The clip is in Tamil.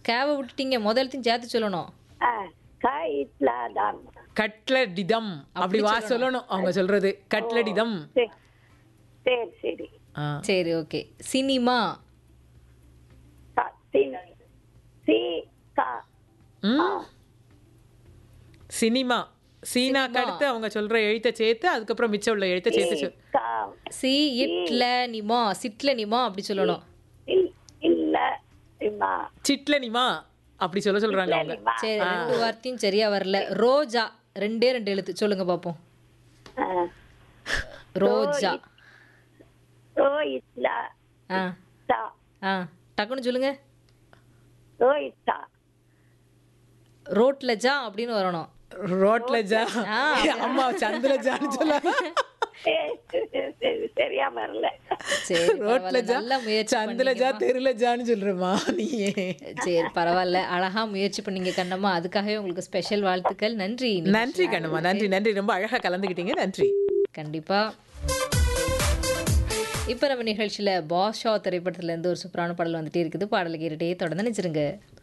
கேவை விட்டுட்டீங்க முதலத்தையும் சேர்த்து சொல்லணும் ஆ, கைட்லாதான் கட்லடிதம் அப்படி வா சொல்லணும் அவங்க சொல்றது கட்லடிதம் சரி சரி சரி ஆ. சரி ஓகே சினிமா க- சி- சி கா ம். சினிமா சீனாக்கு அடுத்து அவங்க சொல்ற எழுத்தை சேர்த்து அதுக்கப்புறம் மிச்சம் உள்ள எழுத்தை சேர்த்து சொல் கா சி இட்ல நிமா சிட்ல நிமா அப்படி சொல்லணும் இல்- இல்ல இம்மா சிட்லனிமா அப்படி சொல்ல சொல்றாங்க அவங்க இம்மா. சரி ரெண்டு வார்த்தையும் சரியா வரல ரோஜா ரெண்டே ரெண்டு எழுத்து சொல்லுங்க பாப்போம் ஆ. ரோஜா ரோஹித்லா ஆ தா ஆ டக்குன்னு சொல்லுங்க ரோஹித்தா ரோட்ல ஜா அப்படின்னு வரணும் ரோட்ல ஜா அம்மா சந்திர ஜான்னு சொல்ல சரி சரியா வரல சரி ரோட்ல பரவாயில்ல. ஜா நல்ல முயற்சி சந்திர ஜா பண்ணீங்கம்மா. தெருல ஜான்னு சொல்றமா நீ சரி பரவாயில்ல அழகா முயற்சி பண்ணீங்க கண்ணம்மா அதுக்காகவே உங்களுக்கு ஸ்பெஷல் வாழ்த்துக்கள் நன்றி நன்றி கண்ணம்மா நன்றி நன்றி ரொம்ப அழகா கலந்துக்கிட்டீங்க நன்றி கண்டிப்பா இப்போ நம்ம நிகழ்ச்சியில பாஸ் ஷா திரைப்படத்துல இருந்து ஒரு சூப்பரான பாடல் வந்துட்டே இருக்குது பாடலை கேட்டுட்டே தொடர்ந்து நினைச்சிருங்க